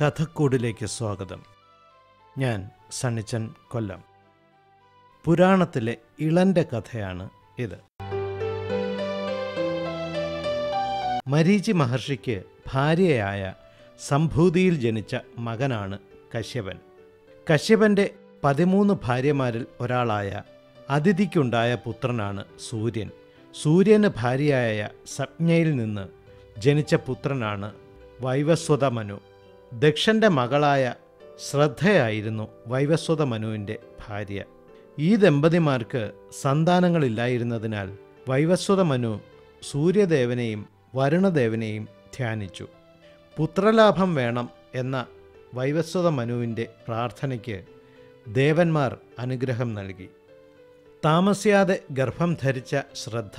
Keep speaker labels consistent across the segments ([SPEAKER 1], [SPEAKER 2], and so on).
[SPEAKER 1] കഥക്കൂടിലേക്ക് സ്വാഗതം ഞാൻ സണ്ണിച്ചൻ കൊല്ലം പുരാണത്തിലെ ഇളൻ്റെ കഥയാണ് ഇത് മരീചി മഹർഷിക്ക് ഭാര്യയായ സംഭൂതിയിൽ ജനിച്ച മകനാണ് കശ്യപൻ കശ്യപൻ്റെ പതിമൂന്ന് ഭാര്യമാരിൽ ഒരാളായ അതിഥിക്കുണ്ടായ പുത്രനാണ് സൂര്യൻ സൂര്യന് ഭാര്യയായ സപ്ഞയിൽ നിന്ന് ജനിച്ച പുത്രനാണ് വൈവസ്വത മനു ദക്ഷൻ്റെ മകളായ ശ്രദ്ധയായിരുന്നു വൈവസ്വത മനുവിൻ്റെ ഭാര്യ ഈ ദമ്പതിമാർക്ക് സന്താനങ്ങളില്ലായിരുന്നതിനാൽ വൈവസ്വത മനു സൂര്യദേവനെയും വരുണദേവനെയും ധ്യാനിച്ചു പുത്രലാഭം വേണം എന്ന വൈവസ്വത മനുവിൻ്റെ പ്രാർത്ഥനയ്ക്ക് ദേവന്മാർ അനുഗ്രഹം നൽകി താമസിയാതെ ഗർഭം ധരിച്ച ശ്രദ്ധ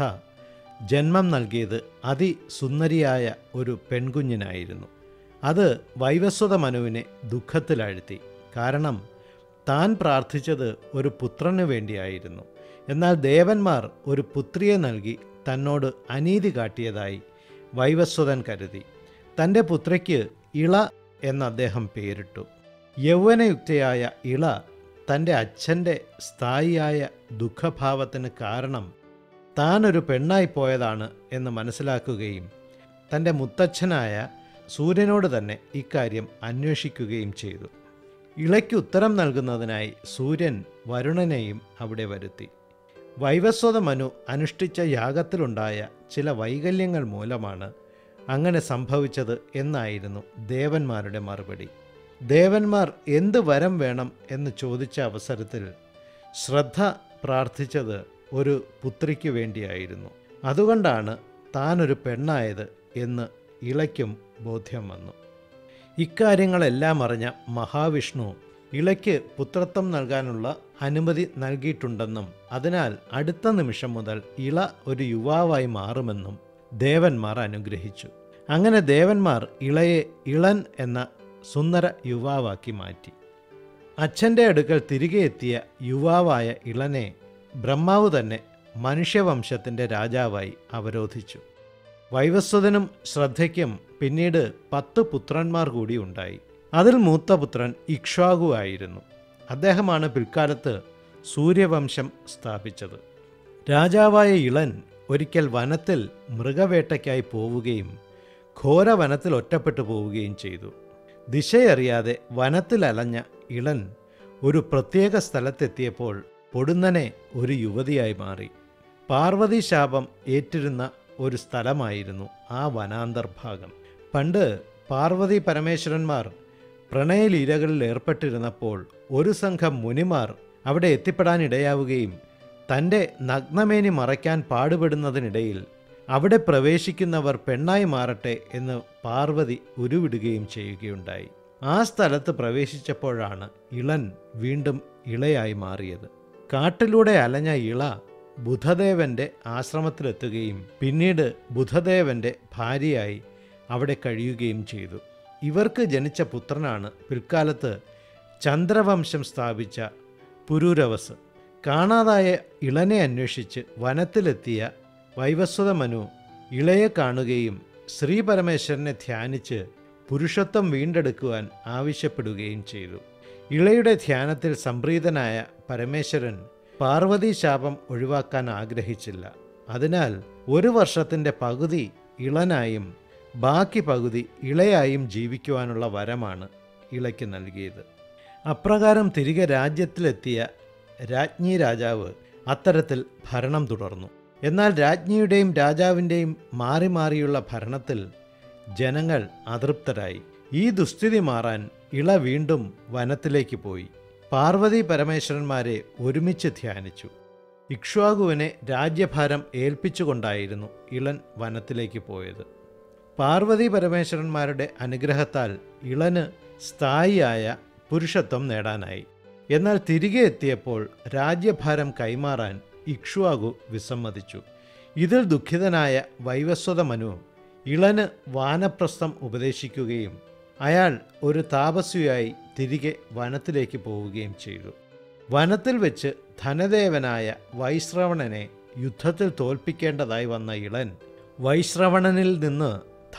[SPEAKER 1] ജന്മം നൽകിയത് അതിസുന്ദരിയായ ഒരു പെൺകുഞ്ഞിനായിരുന്നു അത് വൈവസ്വത മനുവിനെ ദുഃഖത്തിലാഴ്ത്തി കാരണം താൻ പ്രാർത്ഥിച്ചത് ഒരു പുത്രന് വേണ്ടിയായിരുന്നു എന്നാൽ ദേവന്മാർ ഒരു പുത്രിയെ നൽകി തന്നോട് അനീതി കാട്ടിയതായി വൈവസ്വതൻ കരുതി തൻ്റെ പുത്രയ്ക്ക് ഇള എന്ന് അദ്ദേഹം പേരിട്ടു യൗവനയുക്തയായ ഇള തൻ്റെ അച്ഛൻ്റെ സ്ഥായിയായ ദുഃഖഭാവത്തിന് കാരണം താനൊരു പെണ്ണായി പോയതാണ് എന്ന് മനസ്സിലാക്കുകയും തൻ്റെ മുത്തച്ഛനായ സൂര്യനോട് തന്നെ ഇക്കാര്യം അന്വേഷിക്കുകയും ചെയ്തു ഇളയ്ക്ക് ഉത്തരം നൽകുന്നതിനായി സൂര്യൻ വരുണനെയും അവിടെ വരുത്തി വൈവസ്വത മനു അനുഷ്ഠിച്ച യാഗത്തിലുണ്ടായ ചില വൈകല്യങ്ങൾ മൂലമാണ് അങ്ങനെ സംഭവിച്ചത് എന്നായിരുന്നു ദേവന്മാരുടെ മറുപടി ദേവന്മാർ എന്ത് വരം വേണം എന്ന് ചോദിച്ച അവസരത്തിൽ ശ്രദ്ധ പ്രാർത്ഥിച്ചത് ഒരു പുത്രിക്ക് വേണ്ടിയായിരുന്നു അതുകൊണ്ടാണ് താനൊരു പെണ്ണായത് എന്ന് ഇളയ്ക്കും ബോധ്യം വന്നു ഇക്കാര്യങ്ങളെല്ലാം അറിഞ്ഞ മഹാവിഷ്ണു ഇളയ്ക്ക് പുത്രത്വം നൽകാനുള്ള അനുമതി നൽകിയിട്ടുണ്ടെന്നും അതിനാൽ അടുത്ത നിമിഷം മുതൽ ഇള ഒരു യുവാവായി മാറുമെന്നും ദേവന്മാർ അനുഗ്രഹിച്ചു അങ്ങനെ ദേവന്മാർ ഇളയെ ഇളൻ എന്ന സുന്ദര യുവാവാക്കി മാറ്റി അച്ഛൻ്റെ അടുക്കൽ തിരികെ എത്തിയ യുവാവായ ഇളനെ ബ്രഹ്മാവ് തന്നെ മനുഷ്യവംശത്തിൻ്റെ രാജാവായി അവരോധിച്ചു വൈവസ്വതനും ശ്രദ്ധയ്ക്കും പിന്നീട് പത്ത് പുത്രന്മാർ കൂടി ഉണ്ടായി അതിൽ മൂത്ത പുത്രൻ ഇക്ഷ്വാകു ആയിരുന്നു അദ്ദേഹമാണ് പിൽക്കാലത്ത് സൂര്യവംശം സ്ഥാപിച്ചത് രാജാവായ ഇളൻ ഒരിക്കൽ വനത്തിൽ മൃഗവേട്ടയ്ക്കായി പോവുകയും ഘോര വനത്തിൽ ഒറ്റപ്പെട്ടു പോവുകയും ചെയ്തു ദിശയറിയാതെ വനത്തിൽ അലഞ്ഞ ഇളൻ ഒരു പ്രത്യേക സ്ഥലത്തെത്തിയപ്പോൾ പൊടുന്നനെ ഒരു യുവതിയായി മാറി പാർവതി ശാപം ഏറ്റിരുന്ന ഒരു സ്ഥലമായിരുന്നു ആ വനാന്തർഭാഗം പണ്ട് പാർവതി പരമേശ്വരന്മാർ പ്രണയലീലകളിൽ ഏർപ്പെട്ടിരുന്നപ്പോൾ ഒരു സംഘം മുനിമാർ അവിടെ എത്തിപ്പെടാനിടയാവുകയും തൻ്റെ നഗ്നമേനി മറയ്ക്കാൻ പാടുപെടുന്നതിനിടയിൽ അവിടെ പ്രവേശിക്കുന്നവർ പെണ്ണായി മാറട്ടെ എന്ന് പാർവതി ഉരുവിടുകയും ചെയ്യുകയുണ്ടായി ആ സ്ഥലത്ത് പ്രവേശിച്ചപ്പോഴാണ് ഇളൻ വീണ്ടും ഇളയായി മാറിയത് കാട്ടിലൂടെ അലഞ്ഞ ഇള ബുധദേവന്റെ ആശ്രമത്തിലെത്തുകയും പിന്നീട് ബുധദേവന്റെ ഭാര്യയായി അവിടെ കഴിയുകയും ചെയ്തു ഇവർക്ക് ജനിച്ച പുത്രനാണ് പിൽക്കാലത്ത് ചന്ദ്രവംശം സ്ഥാപിച്ച പുരൂരവസ് കാണാതായ ഇളനെ അന്വേഷിച്ച് വനത്തിലെത്തിയ വൈവസ്വത മനു ഇളയെ കാണുകയും ശ്രീ പരമേശ്വരനെ ധ്യാനിച്ച് പുരുഷത്വം വീണ്ടെടുക്കുവാൻ ആവശ്യപ്പെടുകയും ചെയ്തു ഇളയുടെ ധ്യാനത്തിൽ സംപ്രീതനായ പരമേശ്വരൻ പാർവതി ശാപം ഒഴിവാക്കാൻ ആഗ്രഹിച്ചില്ല അതിനാൽ ഒരു വർഷത്തിൻ്റെ പകുതി ഇളനായും ബാക്കി പകുതി ഇളയായും ജീവിക്കുവാനുള്ള വരമാണ് ഇളയ്ക്ക് നൽകിയത് അപ്രകാരം തിരികെ രാജ്യത്തിലെത്തിയ രാജ്ഞി രാജാവ് അത്തരത്തിൽ ഭരണം തുടർന്നു എന്നാൽ രാജ്ഞിയുടെയും രാജാവിൻ്റെയും മാറി മാറിയുള്ള ഭരണത്തിൽ ജനങ്ങൾ അതൃപ്തരായി ഈ ദുസ്ഥിതി മാറാൻ ഇള വീണ്ടും വനത്തിലേക്ക് പോയി പാർവതി പരമേശ്വരന്മാരെ ഒരുമിച്ച് ധ്യാനിച്ചു ഇക്ഷ്വാകുവിനെ രാജ്യഭാരം ഏൽപ്പിച്ചുകൊണ്ടായിരുന്നു ഇളൻ വനത്തിലേക്ക് പോയത് പാർവതി പരമേശ്വരന്മാരുടെ അനുഗ്രഹത്താൽ ഇളന് സ്ഥായിയായ പുരുഷത്വം നേടാനായി എന്നാൽ തിരികെ എത്തിയപ്പോൾ രാജ്യഭാരം കൈമാറാൻ ഇക്ഷ്വാകു വിസമ്മതിച്ചു ഇതിൽ ദുഃഖിതനായ വൈവസ്വത മനു ഇളന് വാനപ്രസ്ഥം ഉപദേശിക്കുകയും അയാൾ ഒരു താപസ്വിയായി തിരികെ വനത്തിലേക്ക് പോവുകയും ചെയ്തു വനത്തിൽ വെച്ച് ധനദേവനായ വൈശ്രവണനെ യുദ്ധത്തിൽ തോൽപ്പിക്കേണ്ടതായി വന്ന ഇളൻ വൈശ്രവണനിൽ നിന്ന്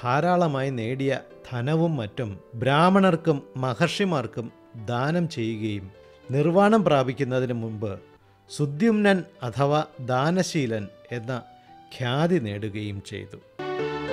[SPEAKER 1] ധാരാളമായി നേടിയ ധനവും മറ്റും ബ്രാഹ്മണർക്കും മഹർഷിമാർക്കും ദാനം ചെയ്യുകയും നിർവ്വാണം പ്രാപിക്കുന്നതിന് മുമ്പ് സുദ്യുമ്നൻ അഥവാ ദാനശീലൻ എന്ന ഖ്യാതി നേടുകയും ചെയ്തു